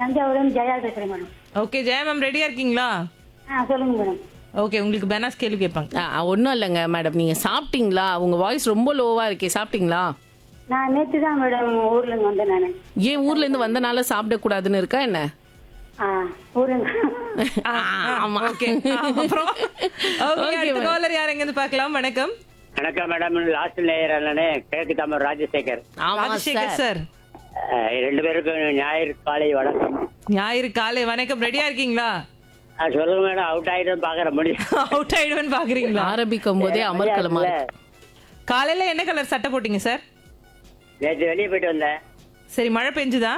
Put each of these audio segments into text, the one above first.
தஞ்சாவூர்லேருந்து ஜெயா பேசுறேன் madam okay Jaya ma'am ரெடியா இருக்கீங்களா ஆ சொல்லுங்க மேடம் ஓகே உங்களுக்கு பெனாஸ் கேள்வி கேட்பாங்க ஒன்றும் இல்லைங்க மேடம் நீங்க சாப்பிட்டீங்களா உங்க வாய்ஸ் ரொம்ப லோவா இருக்கே சாப்பிட்டீங்களா நான் நேற்று தான் மேடம் ஊர்ல இருந்து வந்தேன் நான் ஏன் ஊர்ல இருந்து வந்தனால சாப்பிடக்கூடாதுன்னு இருக்கா என்ன ஆ ஊர்ல இருந்து ஆமா ஓகே அப்புறம் ஓகே Okay, அடுத்த ma'am. காலர் யார் எங்க இருந்து பார்க்கலாம் வணக்கம் வணக்கம் மேடம் லாஸ்ட் லேயர் அண்ணனே கிழக்கு தமிழ் ராஜசேகர் ஆமா ராஜசேகர் சார் சார் அஹ், ரெண்டு பேருக்கும் ஞாயிறு காலை வணக்கம் ஞாயிறு காலை வணக்கம் ரெடியா இருக்கீங்களா அஹ், சொல்லுங்க மேடம் அவுட் ஆயிடும் பாக்குற முடியும் அவுட் ஆயிடுவேன்னு பாக்குறீங்களா ஆரம்பிக்கும் போதே அமர்க்கலமா இருக்கு காலையில என்ன கலர் சட்டை போட்டீங்க சார் நேற்று வெளியே போயிட்டு வந்தேன் சரி மழை பெஞ்சுதா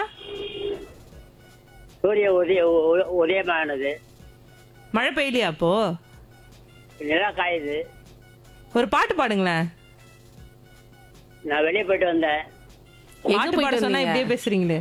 சூரிய உதய உ- உதயமானது மழை பெய்யலையா அப்போ நிலா காயுது ஒரு பாட்டு பாடுங்களேன் நான் வெளியே போயிட்டு வந்தேன் எங்க பாட்டு பாட போயிட்டு சொன்னா வந்தீங்க? இப்படியே பேசுறீங்களே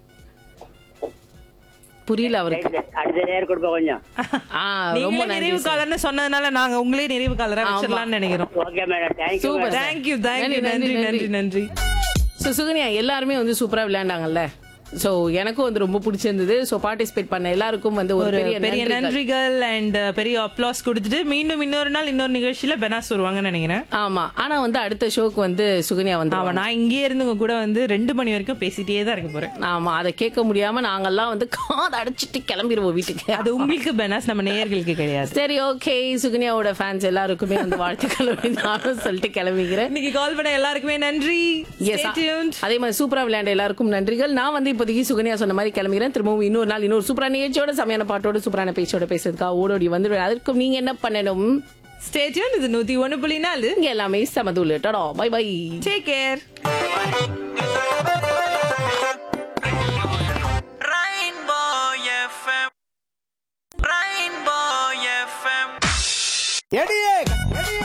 புரியல அவருக்கு ரைட், அடுத்த நேரம் கொடுப்போம் கொஞ்சம் ஆ ரொம்ப நீங்களே நன்றி நிறைவு சார். காலர்னு சொன்னதுனால நாங்க உங்களே நிறைவு காலரா வச்சிடலாம்னு நினைக்கிறோம் okay madam thank you Super. Thank you thank you நன்றி, நன்றி நன்றி, நன்றி நன்றி ஸோ சுகன்யா எல்லாருமே வந்து சூப்பரா விளையாண்டாங்கல்ல ஸோ எனக்கும் வந்து ரொம்ப பிடிச்சிருந்தது ஸோ பார்ட்டிசிபேட் பண்ண எல்லாருக்கும் வந்து ஒரு ஒரு பெரிய பெரிய நன்றிகள். நன்றிகள் அண்ட் பெரிய அப்ளாஸ் கொடுத்துட்டு மீண்டும் இன்னொரு நாள் இன்னொரு நிகழ்ச்சியில பெனாஸ் வருவாங்கன்னு நினைக்கிறேன் ஆமா ஆனா வந்து அடுத்த ஷோக்கு வந்து சுகன்யா வந்து அவன் நான் இங்கேயே இருந்து உங்க கூட வந்து ரெண்டு மணி வரைக்கும் பேசிட்டே தான் இருக்க போறேன் ஆமா அதை கேட்க முடியாம நாங்கெல்லாம் வந்து காது அடைச்சிட்டு கிளம்பிடுவோம் வீட்டுக்கு அது உங்களுக்கு பெனாஸ் நம்ம நேயர்களுக்கு கிடையாது சரி ஓகே சுகன்யாவோட ஃபேன்ஸ் எல்லாருக்குமே வந்து வாழ்த்துக்கள் அப்படின்னு நானும் சொல்லிட்டு கிளம்பிக்கிறேன் இன்னைக்கு கால் பண்ண எல்லாருக்குமே நன்றி Yes, Stay tuned. அதே மாதிரி சூப்பரா விளையாண்ட எல்லாருக்கும் நன்றிகள் நான் வந்து இப்போதைக்கு சுகன்யா சொன்ன மாதிரி கிளம்புகிறேன் திரும்பவும் இன்னொரு நாள் இன்னொரு சூப்பரான நிகழ்ச்சியோட செமையான பாட்டோட சூப்பரான பேச்சோட பேசுறதுக்காக ஓடோடி வந்துடுவேன் அதற்கும் நீங்க என்ன பண்ணணும் Stay tuned. இது நூத்தி ஒண்ணு புள்ளி நாலு இங்க எல்லாமே சமதூள் டடா bye bye take care Rainbow FM. Rainbow FM. எடியே